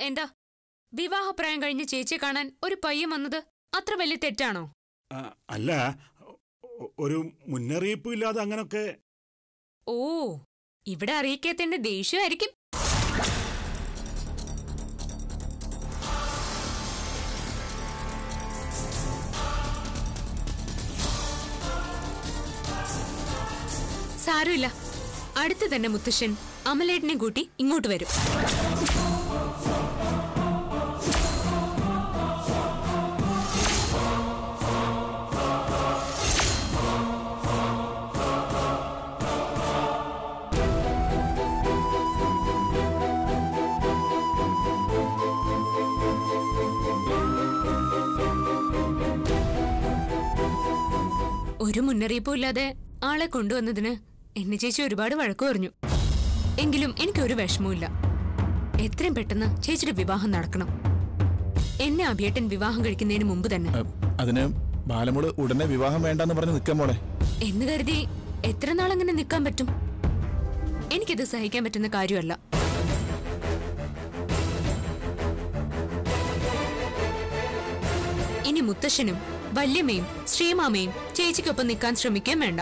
എന്താ വിവാഹപ്രായം കഴിഞ്ഞ് ചേച്ചിയെ കാണാൻ ഒരു പയ്യൻ വന്നത് അത്ര വലിയ തെറ്റാണോ ആ, അല്ല ഒ- ഒരു മുന്നറിയിപ്പും ഇല്ലാതെ അങ്ങനൊക്കെ ഓ ഇവിടെ അറിയിക്കാത്തതിന്റെ ദേഷ്യമായിരിക്കും സാരമില്ല അടുത്ത് തന്നെ മുത്തശ്ശൻ അമലേട്ടനെ കൂട്ടി ഇങ്ങോട്ട് വരും ഒരു മുന്നറിയിപ്പും ഇല്ലാതെ ആളെ കൊണ്ടുവന്നതിന് എന്നെ ചേച്ചി ഒരുപാട് വഴക്കു പറഞ്ഞു എങ്കിലും എനിക്കൊരു വിഷമവുമില്ല എത്രയും പെട്ടെന്ന് ചേച്ചിയുടെ വിവാഹം നടക്കണം എന്നെ അഭിയേട്ടൻ വിവാഹം കഴിക്കുന്നതിന് മുമ്പ് തന്നെ അ, അതിന് ബാലമോള് ഉടനെ വിവാഹം വേണ്ടെന്ന് പറഞ്ഞ് നിൽക്കാൻ മോളെ എന്ന് കരുതി എത്ര നാളങ്ങനെ നിൽക്കാൻ പറ്റും എനിക്കിത് സഹിക്കാൻ പറ്റുന്ന കാര്യമല്ല ഇനി മുത്തശ്ശനും വല്യമ്മയും ശ്രീമാമയും ചേച്ചിക്കൊപ്പം നിൽക്കാൻ ശ്രമിക്കുകയും വേണ്ട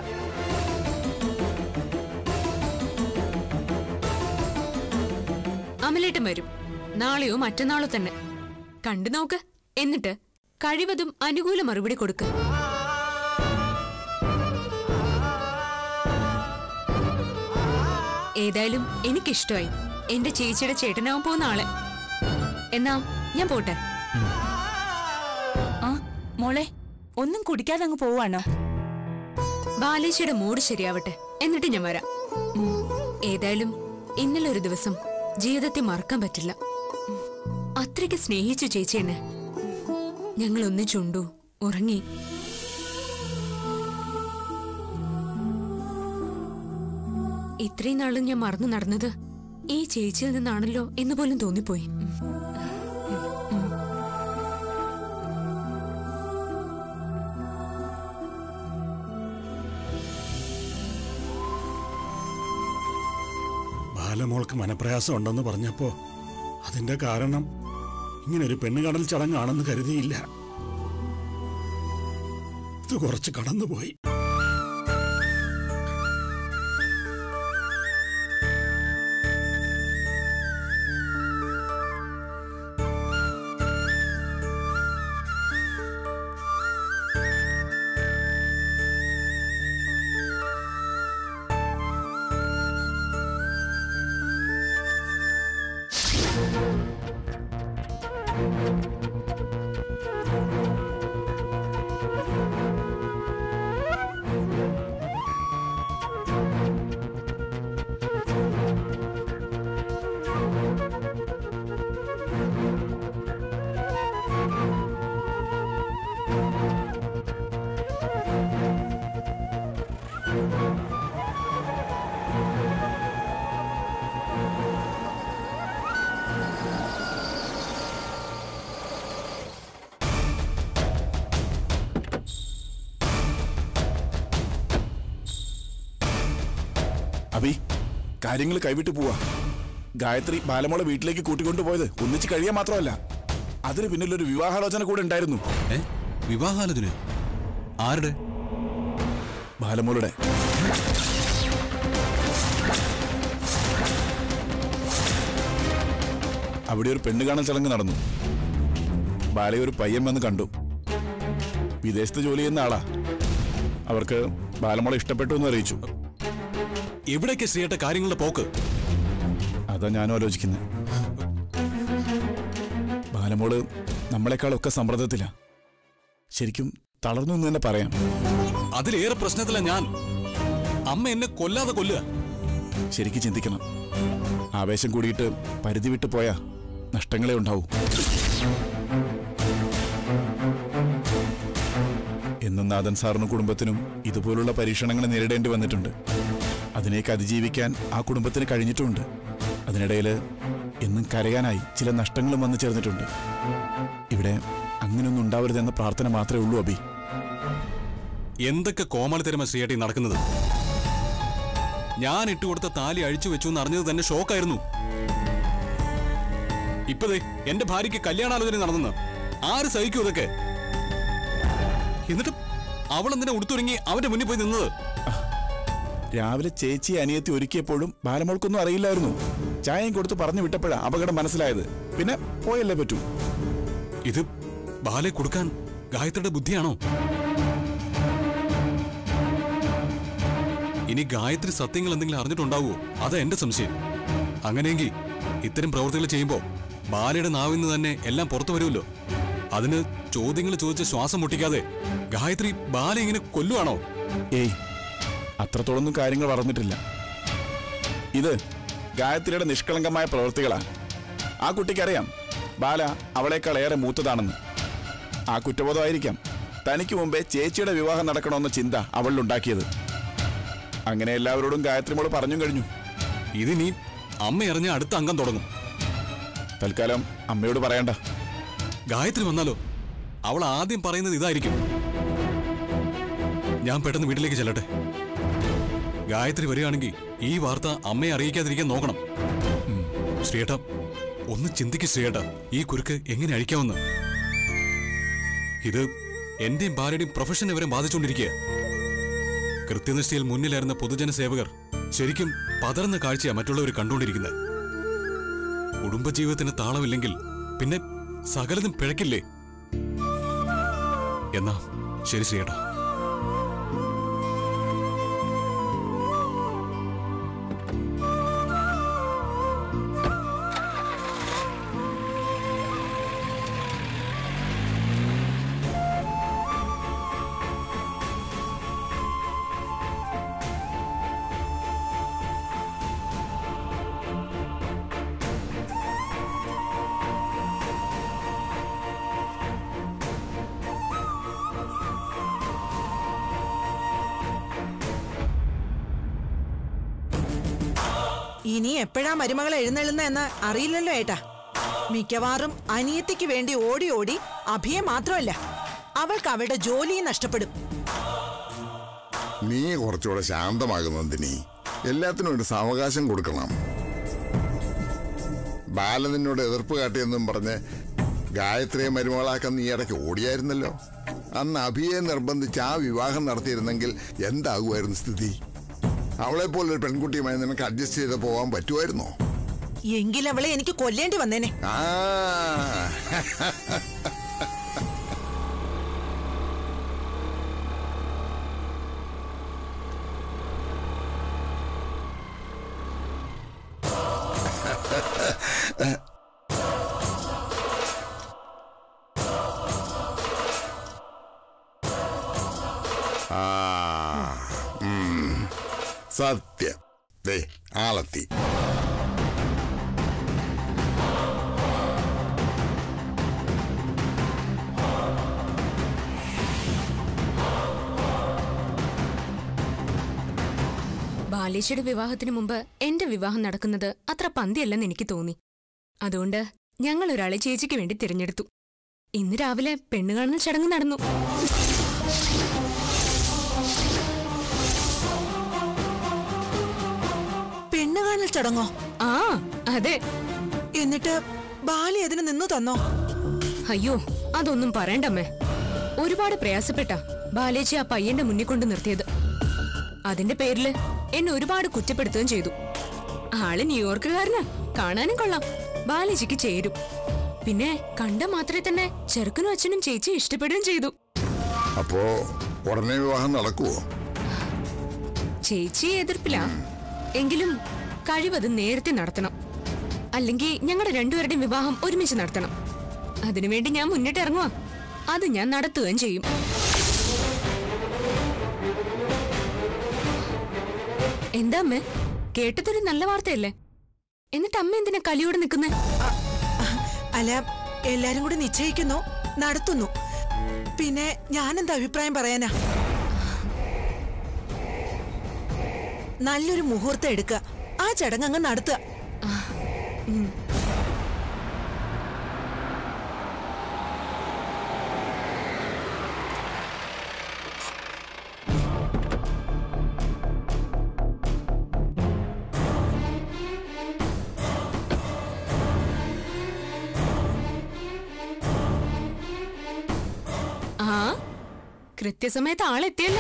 അമലേട്ടൻ വരും നാളെയോ മറ്റന്നാളോ തന്നെ കണ്ടു നോക്ക് എന്നിട്ട് കഴിവതും അനുകൂല മറുപടി കൊടുക്കുക ഏതായാലും എനിക്കിഷ്ടമായി എന്റെ ചേച്ചിയുടെ ചേട്ടനാവാൻ പോകുന്ന ആളെ എന്നാ ഞാൻ പോട്ടെ ആ മോളെ ഒന്നും കുടിക്കാതെ അങ്ങ് പോവാണോ ബാലേച്ചിയുടെ മൂഡ് ശരിയാവട്ടെ എന്നിട്ട് ഞാൻ വരാം ഉം. ഏതായാലും ഇന്നലെ ഒരു ദിവസം ജീവിതത്തിൽ മറക്കാൻ പറ്റില്ല ഉം. അത്രയ്ക്ക് സ്നേഹിച്ചു ചേച്ചി എന്നെ ഞങ്ങൾ ഒന്നിച്ചുണ്ടു ഉറങ്ങി ഇത്രയും നാളും ഞാൻ മറന്നു നടന്നത് ഈ ചേച്ചിയിൽ നിന്നാണല്ലോ എന്ന് പോലും തോന്നിപ്പോയി ഉം. ബാലമോൾക്ക് മനപ്രയാസം ഉണ്ടെന്ന് പറഞ്ഞപ്പോ അതിന്റെ കാരണം ഇങ്ങനെ ഒരു പെണ്ണുകടൽ ചടങ്ങാണെന്ന് കരുതിയില്ല ഇത് കുറച്ച് കടന്നുപോയി അബി കാര്യങ്ങൾ കൈവിട്ട് പോവാ ഗായത്രി ബാലമോളെ വീട്ടിലേക്ക് കൂട്ടിക്കൊണ്ടുപോയത് ഒന്നിച്ച് കഴിയാൻ മാത്രമല്ല അതിന് പിന്നിലൊരു വിവാഹാലോചന കൂടെ ഉണ്ടായിരുന്നു ഏ വിവാഹാലോചന ആരുടെ ബാലമോളുടെ അവിടെ ഒരു പെണ്ണ് കാണൽ ചടങ്ങ് നടന്നു ബാലയെ ഒരു പയ്യൻ വന്ന് കണ്ടു വിദേശത്ത് ജോലി ചെയ്യുന്ന ആളാ അവർക്ക് ബാലമോളെ ഇഷ്ടപ്പെട്ടു എന്ന് അറിയിച്ചു എവിടേക്ക് ശ്രീയേട്ട കാര്യങ്ങളുടെ പോക്ക് അതാ ഞാനും ആലോചിക്കുന്നത് ബാലമോള് നമ്മളെക്കാളൊക്കെ സമ്മർദ്ദത്തില ശരിക്കും തളർന്നു എന്ന് തന്നെ പറയാം അതിലേറെ പ്രശ്നത്തില ഞാൻ അമ്മ എന്നെ കൊല്ലാതെ കൊല്ലുക ശരിക്കും ചിന്തിക്കണം ആവേശം കൂടിയിട്ട് പരിധി വിട്ടു പോയാ നഷ്ടങ്ങളെ ഉണ്ടാവൂ എന്നും നാഥൻ സാറിനും കുടുംബത്തിനും ഇതുപോലുള്ള പരീക്ഷണങ്ങൾ നേരിടേണ്ടി വന്നിട്ടുണ്ട് അതിനേക്ക് അതിജീവിക്കാൻ ആ കുടുംബത്തിന് കഴിഞ്ഞിട്ടുമുണ്ട് അതിനിടയിൽ എന്നും കരയാനായി ചില നഷ്ടങ്ങളും വന്നു ചേർന്നിട്ടുണ്ട് ഇവിടെ അങ്ങനെയൊന്നും ഉണ്ടാവരുതെന്ന പ്രാർത്ഥന മാത്രമേ ഉള്ളൂ അബി എന്തൊക്കെ കോമാളിത്തരമ ശ്രീയേട്ടി നടക്കുന്നത് ഞാൻ ഇട്ടുകൊടുത്ത താലി അഴിച്ചു വെച്ചു എന്ന് അറിഞ്ഞത് തന്നെ ഷോക്കായിരുന്നു ഇപ്പതേ എന്റെ ഭാര്യയ്ക്ക് കല്യാണാലോചന നടന്നെന്ന് ആര് സഹിക്കൂ ഇതൊക്കെ എന്നിട്ട് അവൾ എന്തിനാ ഉടുത്തുറങ്ങി അവന്റെ മുന്നിൽ പോയി നിന്നത് രാവിലെ ചേച്ചി അനിയത്തി ഒരുക്കിയപ്പോഴും ബാലമോൾക്കൊന്നും അറിയില്ലായിരുന്നു ചായയും കൊടുത്ത് പറഞ്ഞു വിട്ടപ്പോഴാ അപകടം മനസ്സിലായത് പിന്നെ പോയല്ലേ പറ്റൂ ഇത് ബാലെ കൊടുക്കാൻ ഗായത്രിയുടെ ബുദ്ധിയാണോ ഇനി ഗായത്രി സത്യങ്ങൾ എന്തെങ്കിലും അറിഞ്ഞിട്ടുണ്ടാവുമോ അതാ എന്റെ സംശയം അങ്ങനെയെങ്കിൽ ഇത്തരം പ്രവൃത്തികൾ ചെയ്യുമ്പോ ബാലയുടെ നാവിൽ നിന്ന് തന്നെ എല്ലാം പുറത്തു വരുമല്ലോ അതിന് ചോദ്യങ്ങൾ ചോദിച്ച് ശ്വാസം മുട്ടിക്കാതെ ഗായത്രി ബാല ഇങ്ങനെ കൊല്ലുവാണോ ഏയ് അത്രത്തോളൊന്നും കാര്യങ്ങൾ വളർന്നിട്ടില്ല ഇത് ഗായത്രിയുടെ നിഷ്കളങ്കമായ പ്രവൃത്തികളാ ആ കുട്ടിക്കറിയാം ബാല അവളേക്കാൾ ഏറെ മൂത്തതാണെന്ന് ആ കുറ്റബോധമായിരിക്കാം തനിക്ക് മുമ്പേ ചേച്ചിയുടെ വിവാഹം നടക്കണമെന്ന ചിന്ത അവളിലുണ്ടാക്കിയത് അങ്ങനെ എല്ലാവരോടും ഗായത്രി മോള് പറഞ്ഞും കഴിഞ്ഞു ഇതിനി അമ്മ അറിഞ്ഞ അടുത്ത അംഗം തുടങ്ങും തൽക്കാലം അമ്മയോട് പറയണ്ട ഗായത്രി വന്നാലോ അവൾ ആദ്യം പറയുന്നത് ഇതായിരിക്കും ഞാൻ പെട്ടെന്ന് വീട്ടിലേക്ക് ചെല്ലട്ടെ ഗായത്രി വരികയാണെങ്കിൽ ഈ വാർത്ത അമ്മയെ അറിയിക്കാതിരിക്കാൻ നോക്കണം ഉം, ശ്രീയേട്ട ഒന്ന് ചിന്തിക്ക് ശ്രീയേട്ട ഈ കുരുക്ക് എങ്ങനെ അഴിക്കാമെന്ന് ഇത് എന്റെയും ഭാര്യയുടെയും പ്രൊഫഷനെ വരെ ബാധിച്ചുകൊണ്ടിരിക്കുക കൃത്യനിഷ്ഠയിൽ മുന്നിലായിരുന്ന പൊതുജന സേവകർ ശരിക്കും പതർന്ന കാഴ്ചയാ മറ്റുള്ളവർ കണ്ടുകൊണ്ടിരിക്കുന്നത് കുടുംബജീവിതത്തിന് താളമില്ലെങ്കിൽ പിന്നെ സകലതും പിഴക്കില്ലേ എന്നാ ശരി ശ്രീയേട്ടാ ഇനി എപ്പോഴാ മരുമകൾ എഴുന്നള്ളുന്ന എന്ന് അറിയില്ലല്ലോ ഏട്ടാ മിക്കവാറും അനിയത്തിക്ക് വേണ്ടി ഓടി ഓടി അഭിയെ മാത്രമല്ല അവൾക്ക് അവളുടെ ജോലിയും നഷ്ടപ്പെടും നീ കുറച്ചുകൂടെ ശാന്തമാകുന്നതിനി എല്ലാത്തിനും ഒരു സാവകാശം കൊടുക്കണം ബാലൻ നിന്നോട് എതിർപ്പ് കാട്ടിയെന്നും പറഞ്ഞ് ഗായത്രിയെ മരുമകളാക്കാൻ നീ ഇടയ്ക്ക് ഓടിയായിരുന്നല്ലോ അന്ന് അഭിയെ നിർബന്ധിച്ച് ആ വിവാഹം നടത്തിയിരുന്നെങ്കിൽ എന്താകുമായിരുന്നു സ്ഥിതി അവളെ പോലൊരു പെൺകുട്ടിയുമായി നിനക്ക് അഡ്ജസ്റ്റ് ചെയ്ത് പോകാൻ പറ്റുമായിരുന്നോ എങ്കിലവളെ എനിക്ക് കൊല്ലേണ്ടി വന്നേനെ ആ ആ ഉം. സത്യം ദേ ആളെത്തി ബാലേശയുടെ വിവാഹത്തിന് മുമ്പ് എന്റെ വിവാഹം നടക്കുന്നത് അത്ര പന്തിയല്ലെന്ന് എനിക്ക് തോന്നി അതുകൊണ്ട് ഞങ്ങൾ ഒരാളെ ചേച്ചിക്ക് വേണ്ടി തിരഞ്ഞെടുത്തു ഇന്ന് രാവിലെ പെണ്ണുകാണൽ ചടങ്ങ് നടന്നു പെണ്ണ് കാണൽ ചടങ്ങോ ആ അതെ എന്നിട്ട് ബാലി അതിന് നിന്നു തന്നോ അയ്യോ അതൊന്നും പറയണ്ടമ്മേ ഒരുപാട് പ്രയാസപ്പെട്ട ബാലേച്ചി ആ പയ്യന്റെ മുന്നിൽ കൊണ്ട് നിർത്തിയത് അതിന്റെ പേരില് എന്നെ ഒരുപാട് കുറ്റപ്പെടുത്തുകയും ചെയ്തു ആള് ന്യൂയോർക്കുകാരനാ കാണാനും കൊള്ളാം ബാലേച്ചിക്ക് ചേരും പിന്നെ കണ്ട മാത്രമേ തന്നെ ചെറുക്കനും അച്ഛനും ചേച്ചി ഇഷ്ടപ്പെടുകയും ചെയ്തു അപ്പോ ഉടനെ വിവാഹം നടക്കുവോ ചേച്ചി എതിർപ്പില്ല എങ്കിലും കഴിവത് നേരത്തെ നടത്തണം അല്ലെങ്കിൽ ഞങ്ങളുടെ രണ്ടുപേരുടെയും വിവാഹം ഒരുമിച്ച് നടത്തണം അതിനുവേണ്ടി ഞാൻ മുന്നിട്ട് ഇറങ്ങുക അത് ഞാൻ നടത്തുകയും ചെയ്യും എന്താ അമ്മേ കേട്ടതൊരു നല്ല വാർത്തയല്ലേ എന്നിട്ട് അമ്മ എന്തിനാ കലിയോടെ നിൽക്കുന്നേ അല്ല എല്ലാരും കൂടി നിശ്ചയിക്കുന്നു നടത്തുന്നു പിന്നെ ഞാനെന്താ അഭിപ്രായം പറയാനാ നല്ലൊരു മുഹൂർത്തം എടുക്കുക ആ ചടങ്ങ് അങ്ങ് നടത്തുക കൃത്യസമയത്ത് ആളെത്തിയല്ലോ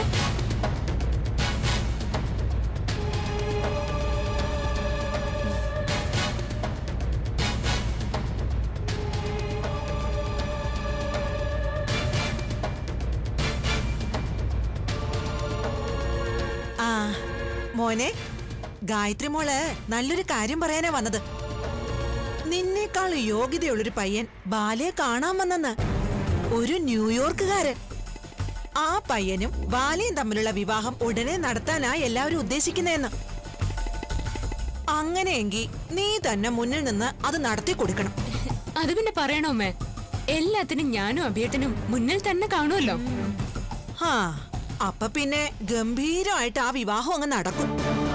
ആ മോനെ ഗായത്രി മോള് നല്ലൊരു കാര്യം പറയാനാ വന്നത് നിന്നേക്കാൾ യോഗ്യതയുള്ളൊരു പയ്യൻ ബാലയെ കാണാൻ വന്നെന്ന് ഒരു ന്യൂയോർക്കുകാരൻ ആ പയ്യനും ബാലയും തമ്മിലുള്ള വിവാഹം ഉടനെ നടത്താനാ എല്ലാവരും ഉദ്ദേശിക്കുന്നതെന്ന് അങ്ങനെയെങ്കിൽ നീ തന്നെ മുന്നിൽ നിന്ന് അത് നടത്തി കൊടുക്കണം അത് പിന്നെ പറയണോ അമ്മേ എല്ലാത്തിനും ഞാനും അഭിയേട്ടനും മുന്നിൽ തന്നെ കാണുമല്ലോ ഹാ അപ്പൊ പിന്നെ ഗംഭീരമായിട്ട് ആ വിവാഹം അങ്ങ് നടക്കും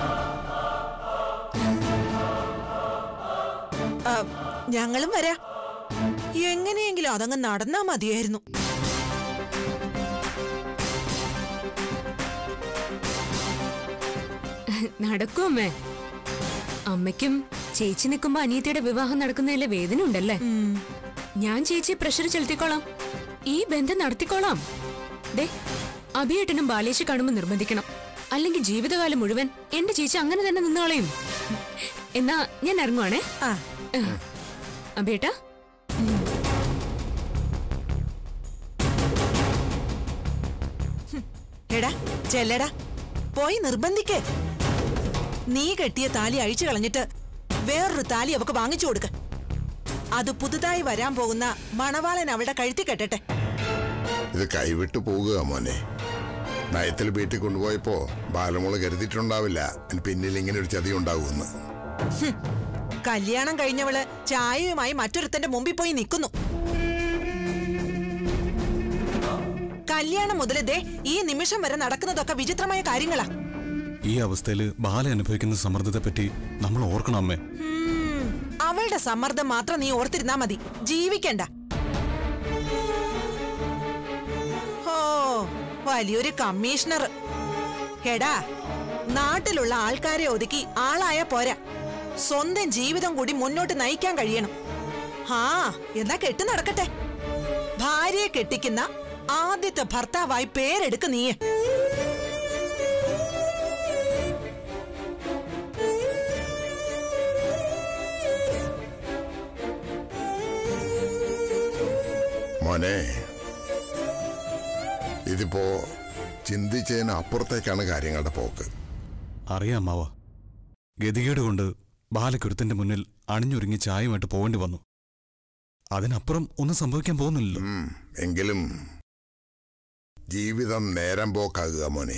ആ, ഞങ്ങളും വരാ എങ്ങനെയെങ്കിലും അതങ്ങ് നടന്നാ മതിയായിരുന്നു നടക്കും അമ്മേ അമ്മയ്ക്കും ചേച്ചി നിൽക്കുമ്പോ അനിയത്തിയുടെ വിവാഹം നടക്കുന്നതിലെ വേദന ഉണ്ടല്ലേ ഞാൻ ചേച്ചി പ്രഷർ ചെലുത്തിക്കോളാം ഈ ബന്ധം നടത്തിക്കോളാം ദേ അഭിയേട്ടനും ബാലേശി കാണുമ്പോൾ നിർബന്ധിക്കണം അല്ലെങ്കിൽ ജീവിതകാലം മുഴുവൻ എന്റെ ചേച്ചി അങ്ങനെ തന്നെ നിന്നോളയും എന്നാ ഞാൻ ഇറങ്ങുവാണേ ആ അഭിയേട്ടാ എടാ ചെല്ലടാ പോയി നിർബന്ധിക്കേ നീ കെട്ടിയ താലി അഴിച്ചു കളഞ്ഞിട്ട് വേറൊരു താലി അവക്ക് വാങ്ങിച്ചു കൊടുക്ക അത് പുതുതായി വരാൻ പോകുന്ന മണവാളൻ അവളുടെ കഴുത്തി കെട്ടട്ടെ ഇത് കൈവിട്ടു പോകുക മോനെ നയത്തിൽ വീട്ടിൽ കൊണ്ടുപോയപ്പോ ബാലമോള് കരുതിയിട്ടുണ്ടാവില്ല അതിന് പിന്നിൽ ഇങ്ങനെ ഒരു ചതി ഉണ്ടാവുമെന്ന് കല്യാണം കഴിഞ്ഞവള് ചായയുമായി മറ്റൊരുത്തന്റെ മുമ്പിൽ പോയി നിൽക്കുന്നു കല്യാണം മുതൽ ദേ ഈ നിമിഷം വരെ നടക്കുന്നതൊക്കെ വിചിത്രമായ കാര്യങ്ങളാ ഈ അവസ്ഥയിൽ ബാല അനുഭവിക്കുന്ന സമ്മർദ്ദത്തെപ്പറ്റി നമ്മൾ ഓർക്കണം അമ്മേ ഉം, അവളുടെ സമ്മർദ്ദം മാത്രം നീ ഓർത്തിരുന്നാ മതി ജീവിക്കണ്ട ഓ വലിയൊരു കമ്മീഷണർ എടാ നാട്ടിലുള്ള ആൾക്കാരെ ഒതുക്കി ആളായ പോരാ സ്വന്തം ജീവിതം കൂടി മുന്നോട്ട് നയിക്കാൻ കഴിയണം ആ എന്നാ കെട്ടു നടക്കട്ടെ ഭാര്യയെ കെട്ടിക്കുന്ന ആദ്യത്തെ ഭർത്താവായി പേരെടുക്ക് നീയെ മോനെ ഇതിപ്പോ ചിന്തിച്ചതിന് അപ്പുറത്തേക്കാണ് കാര്യങ്ങളുടെ പോക്ക് അറിയാം അമ്മാവ ഗതികേട് കൊണ്ട് ബാലക്കുരുത്തിന്റെ മുന്നിൽ അണിഞ്ഞൊരുങ്ങി ചായയുമായിട്ട് പോകേണ്ടി വന്നു അതിനപ്പുറം ഒന്നും സംഭവിക്കാൻ പോകുന്നില്ലല്ലോ ഉം, എങ്കിലും ജീവിതം നേരം പോക്കാകുക മോനെ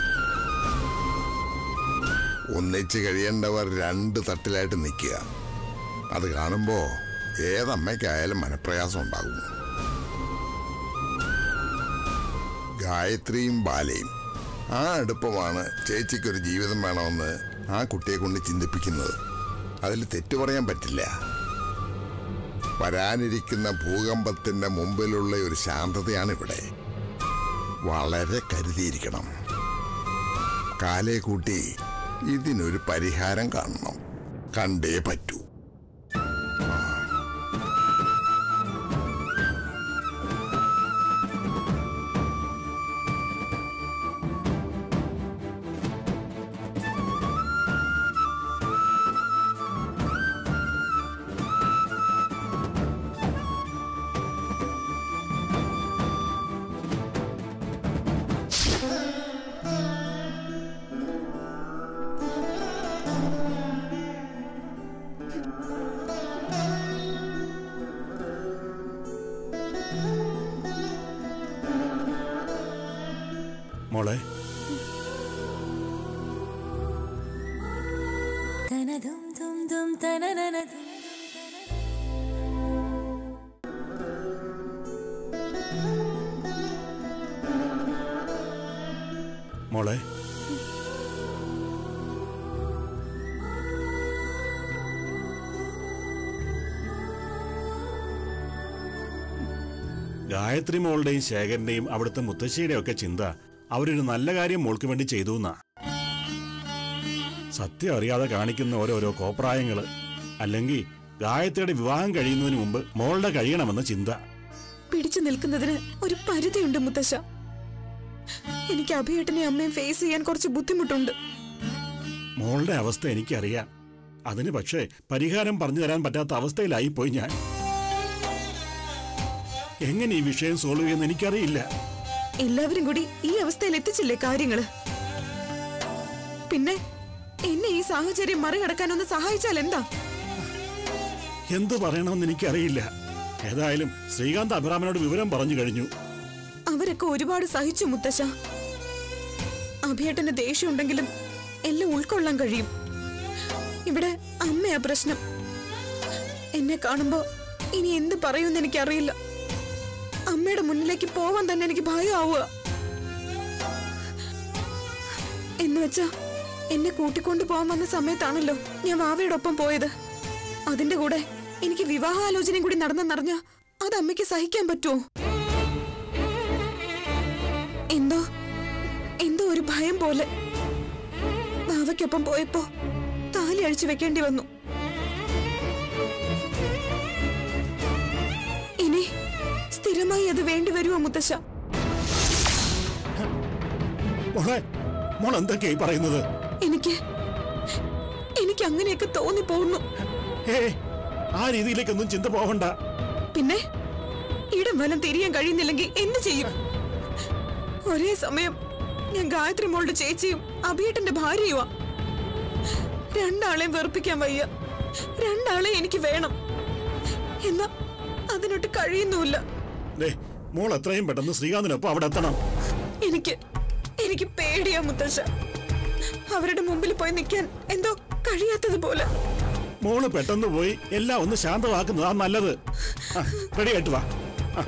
ഒന്നിച്ച് കഴിയേണ്ടവർ രണ്ട് തട്ടിലായിട്ട് നിൽക്കുക അത് കാണുമ്പോ ഏതമ്മയ്ക്കായാലും മനപ്രയാസം ഉണ്ടാകും ഗായത്രിയും ബാലയും ആ അടുപ്പമാണ് ചേച്ചിക്കൊരു ജീവിതം വേണമെന്ന് ആ കുട്ടിയെ കൊണ്ട് ചിന്തിപ്പിക്കുന്നത് അതിൽ തെറ്റു പറയാൻ പറ്റില്ല വരാനിരിക്കുന്ന ഭൂകമ്പത്തിന്റെ മുമ്പിലുള്ള ഒരു ശാന്തതയാണ് ഇവിടെ വളരെ കരുതിയിരിക്കണം കാലേ കൂട്ടി ഇതിനൊരു പരിഹാരം കാണണം കണ്ടേ പറ്റൂ മോളെ മോളെ ഗായത്രി മോളുടെയും ശേഖരന്റെയും അവിടുത്തെ മുത്തശ്ശിയുടെയും ഒക്കെ ചിന്ത അവരൊരു നല്ല കാര്യം മോൾക്ക് വേണ്ടി ചെയ്തു എന്നാ സത്യം അറിയാതെ കാണിക്കുന്ന ഓരോരോ കോപ്രായങ്ങള് അല്ലെങ്കിൽ ഗായത്രിയുടെ വിവാഹം കഴിയുന്നതിന് മുമ്പ് മോളുടെ കഴിയണമെന്ന ചിന്ത പിടിച്ചു നിൽക്കുന്നതിന് ഒരു പരിധിയുണ്ട് മുത്തശ്ശ എനിക്ക് അഭിയേട്ടനെ അമ്മയും ഫേസ് ചെയ്യാൻ കുറച്ച് ബുദ്ധിമുട്ടുണ്ട് മോളുടെ അവസ്ഥ എനിക്കറിയാം അതിന് പക്ഷേ പരിഹാരം പറഞ്ഞു തരാൻ പറ്റാത്ത അവസ്ഥയിലായി പോയി ഞാൻ എങ്ങനെ ഈ വിഷയം സോൾവ് ചെയ്യുമെന്ന് എനിക്കറിയില്ല എല്ലാവരും കൂടി ഈ അവസ്ഥയിൽ എത്തിച്ചില്ലേ കാര്യങ്ങള് പിന്നെ എന്നെ ഈ സാഹചര്യം മറികടക്കാൻ ഒന്ന് സഹായിച്ചാൽ എന്താ എന്തു പറയണമെന്ന് എനിക്കറിയില്ല ഏതായാലും ശ്രീകാന്ത് അഭിറാമനോട് വിവരം പറഞ്ഞു കഴിഞ്ഞു അവരൊക്കെ ഒരുപാട് സഹിച്ചു മുത്തശ്ശ അഭിയേട്ടന് ദേഷ്യമുണ്ടെങ്കിലും എല്ലാം ഉൾക്കൊള്ളാൻ കഴിയും ഇവിടെ അമ്മയാ പ്രശ്നം എന്നെ കാണുമ്പോ ഇനി എന്ത് പറയുമെന്ന് എനിക്കറിയില്ല അമ്മയുടെ മുന്നിലേക്ക് പോവാൻ തന്നെ എനിക്ക് ഭയമാവുക എന്ന് വെച്ചാ എന്നെ കൂട്ടിക്കൊണ്ടു പോകാൻ വന്ന സമയത്താണല്ലോ ഞാൻ വാവയുടെ ഒപ്പം പോയത് അതിന്റെ കൂടെ എനിക്ക് വിവാഹാലോചനയും കൂടി നടന്നെന്നറിഞ്ഞ അത് അമ്മയ്ക്ക് സഹിക്കാൻ പറ്റുമോ എന്തോ എന്തോ ഒരു ഭയം പോലെ ബാവയ്ക്കൊപ്പം പോയപ്പോ താലി അഴിച്ചു വെക്കേണ്ടി വന്നു ഇനി സ്ഥിരമായി അത് വേണ്ടി വരുമോ മുത്തശ്ശ മോളെ മോൾ എന്തൊക്കെയായി പറയുന്നത് എനിക്ക് എനിക്ക് അങ്ങനെയൊക്കെ തോന്നിപ്പോകുന്നു ഏ ആ രീതിയിലേക്കൊന്നും ചിന്ത പോകണ്ട പിന്നെ ഇടം വലം തിരിയാൻ കഴിയുന്നില്ലെങ്കിൽ എന്ത് ചെയ്യും ഒരേ സമയം ഞാൻ ഗായത്രി മോളുടെ ചേച്ചിയും അഭിയേട്ടന്റെ ഭാര്യയുമാ രണ്ടാളെയും വെറുപ്പിക്കാൻ വയ്യ രണ്ടാളെ എനിക്ക് വേണം എന്നാ അതിനൊട്ട് കഴിയുന്നുമില്ല ദേ മോൾ എത്രയും പെട്ടെന്ന് ശ്രീകാന്തിനൊപ്പം അവിടെ എത്തണം എനിക്ക് എനിക്ക് പേടിയാ മുത്തശ്ശ അവരുടെ മുമ്പിൽ പോയി നിൽക്കാൻ എന്തോ കഴിയാത്തതുപോലെ മോള് പെട്ടെന്ന് പോയി എല്ലാം ഒന്ന് ശാന്തമാക്കുന്നതാ നല്ലത് റെഡി ആയിട്ട് വാ ആ,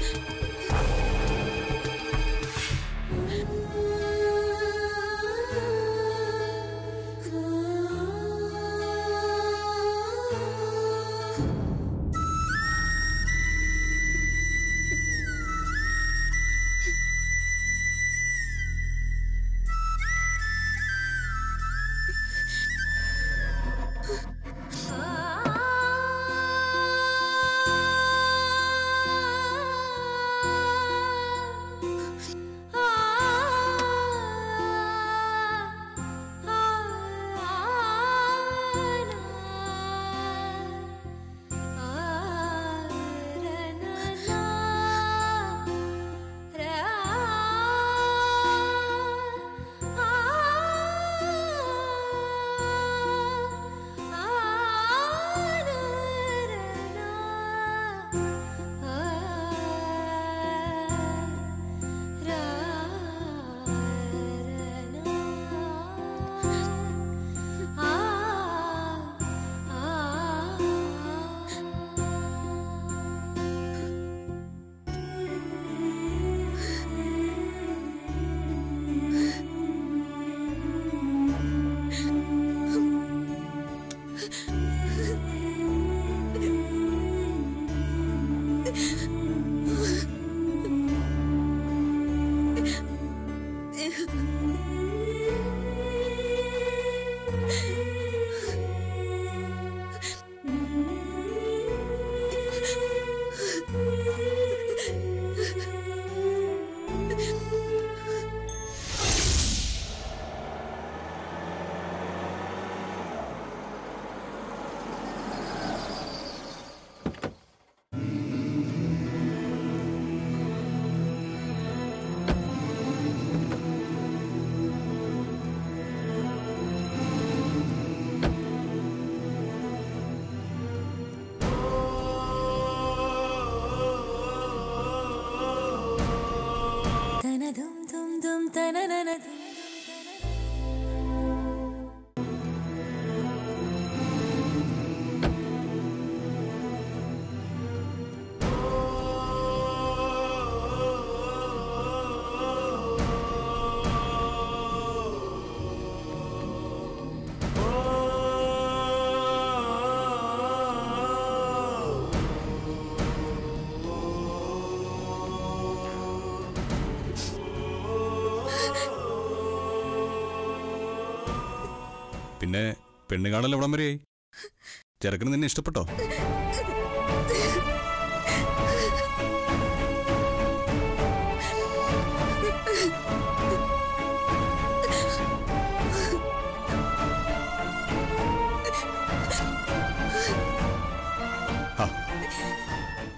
പിന്നെ പെണ്ണ് കാണൽ എവിടം വരെയായി ചെറുക്കന് നിന്നെ ഇഷ്ടപ്പെട്ടോ ആ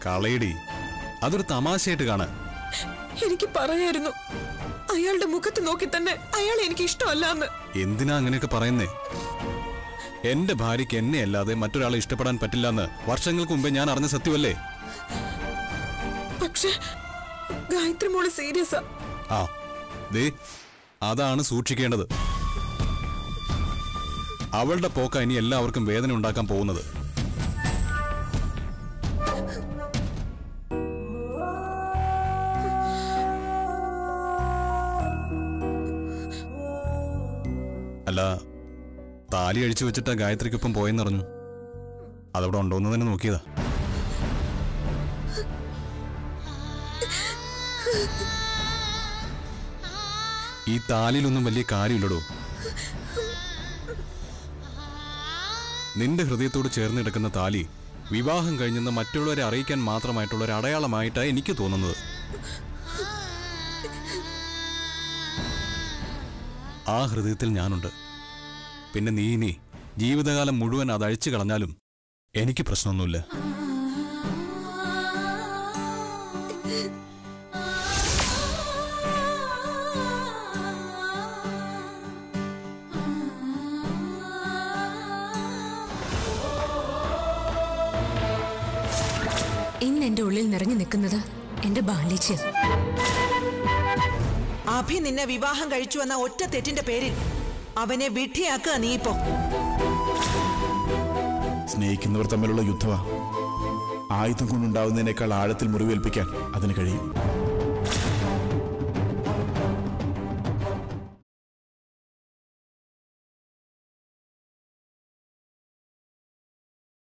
കളയടി അതൊരു തമാശയായിട്ട് കാണാൻ എനിക്ക് പറയായിരുന്നു അയാളുടെ മുഖത്ത് നോക്കി തന്നെ അയാളെ എനിക്ക് ഇഷ്ടമല്ല എന്ന് എന്തിനാ അങ്ങനെയൊക്കെ പറയുന്നേ എന്റെ ഭാര്യയ്ക്ക് എന്നെ അല്ലാതെ മറ്റൊരാളെ ഇഷ്ടപ്പെടാൻ പറ്റില്ലെന്ന് വർഷങ്ങൾക്ക് മുമ്പേ ഞാൻ അറിഞ്ഞ സത്യമല്ലേ പക്ഷെ ഗായത്രി മോള് സീരിയസാ ആ ദേ അതാണ് സൂക്ഷിക്കേണ്ടത് അവളുടെ പോക്ക ഇനി എല്ലാവർക്കും വേദന ഉണ്ടാക്കാൻ പോകുന്നത് അല്ല താലി അഴിച്ചു വെച്ചിട്ട് ഗായത്രിക്കൊപ്പം പോയെന്നറിഞ്ഞു അതവിടെ ഉണ്ടോന്ന് തന്നെ നോക്കിയതാ ഈ താലിയിലൊന്നും വലിയ കാര്യമില്ലടോ നിന്റെ ഹൃദയത്തോട് ചേർന്ന് കിടക്കുന്ന താലി വിവാഹം കഴിഞ്ഞെന്ന് മറ്റുള്ളവരെ അറിയിക്കാൻ മാത്രമായിട്ടുള്ള ഒരു അടയാളമായിട്ടാണ് എനിക്ക് തോന്നുന്നത് ആ ഹൃദയത്തിൽ ഞാനുണ്ട് പിന്നെ നീ ഇനി ജീവിതകാലം മുഴുവൻ അത് അഴിച്ചു കളഞ്ഞാലും എനിക്ക് പ്രശ്നമൊന്നുമില്ല ഇന്ന് എന്റെ ഉള്ളിൽ നിറഞ്ഞു നിൽക്കുന്നത് എന്റെ ബാല്യച്യം അഭി നിന്നെ വിവാഹം കഴിച്ചു എന്ന ഒറ്റ തെറ്റിന്റെ പേരിൽ അവനെ വിഡ്ഢിയാക്കുക നീ ഇപ്പോ സ്നേഹിക്കുന്നവർ തമ്മിലുള്ള യുദ്ധമാ ആയുധം കൊണ്ടുണ്ടാവുന്നതിനേക്കാൾ ആഴത്തിൽ മുറിവേൽപ്പിക്കാൻ അതിന് കഴിയും